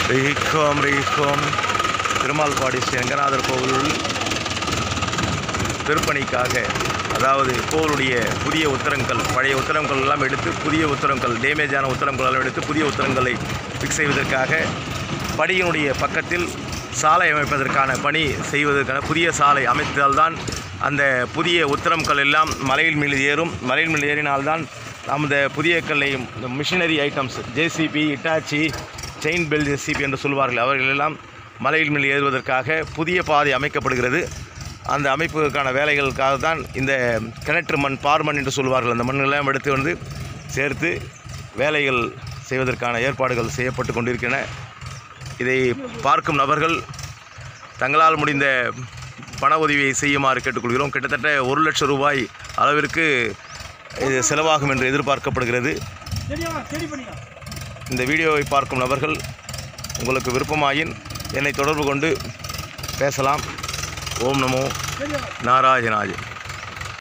ரீகோம் ரீகோம் திருமால்பாடி ஸ்ரீ ரங்கநாதர் கோவில் திருப்பணிக்காக அதாவது கோவிலுடைய புதிய உத்தரங்கள் பழைய உத்தரங்கள் எல்லாம் எடுத்து புதிய உத்தரங்கள் டேமேஜான உத்தரங்கள் எல்லாம் எடுத்து புதிய உத்தரங்களை ஃபிக்ஸ் செய்வதற்காக படியினுடைய பக்கத்தில் சாலை அமைப்பதற்கான பணி செய்வதற்கான புதிய சாலை அமைத்தால்தான் அந்த புதிய உத்தரங்கள் எல்லாம் மலையில் மீது ஏறும் மலையில் மீது ஏறினால்தான் அந்த புதிய கல்லை இந்த machinery items JCB Hitachi chain bell JCB என்று சொல்வார்கள் அவர்கள் எல்லாம் மலையில் மேல் ஏறுவதற்காக புதிய பாதை அமைக்கப்படுகிறது அந்த அமைப்புக்கான வேலைகளுக்காக தான் இந்த கிணற்று மண் பார் மண் என்று சொல்வார்கள் அந்த மண்ணெல்லாம் எடுத்து வந்து சேர்த்து வேலைகள் செய்வதற்கான ஏற்பாடுகள் செய்யப்பட்டு கொண்டிருக்கின்றன இதை பார்க்கும் நபர்கள் தங்களால் முடிந்த பண உதவியை செய்யுமாறு கேட்டுக்கொள்கிறோம் கிட்டத்தட்ட ஒரு லட்சம் ரூபாய் அளவிற்கு இது செலவாகும் என்று எதிர்பார்க்கப்படுகிறது இந்த வீடியோவை பார்க்கும் நபர்கள் உங்களுக்கு விருப்பமாயின் என்னை தொடர்பு கொண்டு பேசலாம் ஓம் நமோ நாராயணாய